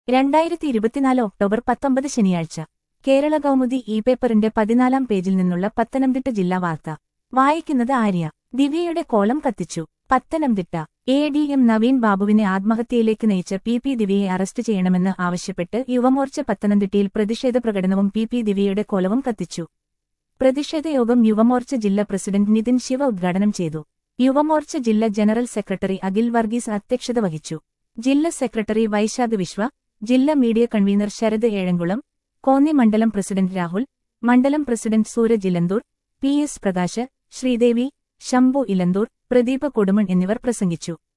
രണ്ടായിരത്തി ഇരുപത്തിനാല് ഒക്ടോബർ പത്തൊമ്പത് ശനിയാഴ്ച കേരള കൗമുദി ഇ പേപ്പറിന്റെ പതിനാലാം പേജിൽ നിന്നുള്ള പത്തനംതിട്ട ജില്ലാ വാർത്ത വായിക്കുന്നത് ആര്യ ദിവ്യയുടെ കോലം കത്തിച്ചു Pathanamthitta A D M Naveen ബാബുവിനെ ആത്മഹത്യയിലേക്ക് നയിച്ച പി പി ദിവ്യയെ അറസ്റ്റ് ചെയ്യണമെന്ന് ആവശ്യപ്പെട്ട് യുവമോർച്ച പത്തനംതിട്ടയിൽ പ്രതിഷേധ പ്രകടനവും പി പി ദിവ്യയുടെ കോലവും കത്തിച്ചു പ്രതിഷേധയോഗം യുവമോർച്ച ജില്ലാ പ്രസിഡന്റ് നിതിൻ ശിവ ഉദ്ഘാടനം ചെയ്തു യുവമോർച്ച ജില്ലാ ജനറൽ സെക്രട്ടറി അഖിൽ വർഗീസ് അധ്യക്ഷത വഹിച്ചു ജില്ലാ സെക്രട്ടറി വൈശാഖ് വിശ്വ ജില്ലാ മീഡിയ കൺവീനർ ശരത് ഏഴംകുളം കോന്നി മണ്ഡലം പ്രസിഡന്റ് രാഹുൽ മണ്ഡലം president Suraj Elanthoor P S Prakash Sreedevi Shambhu Elanthoor Pradeep Kodumon എന്നിവർ പ്രസംഗിച്ചു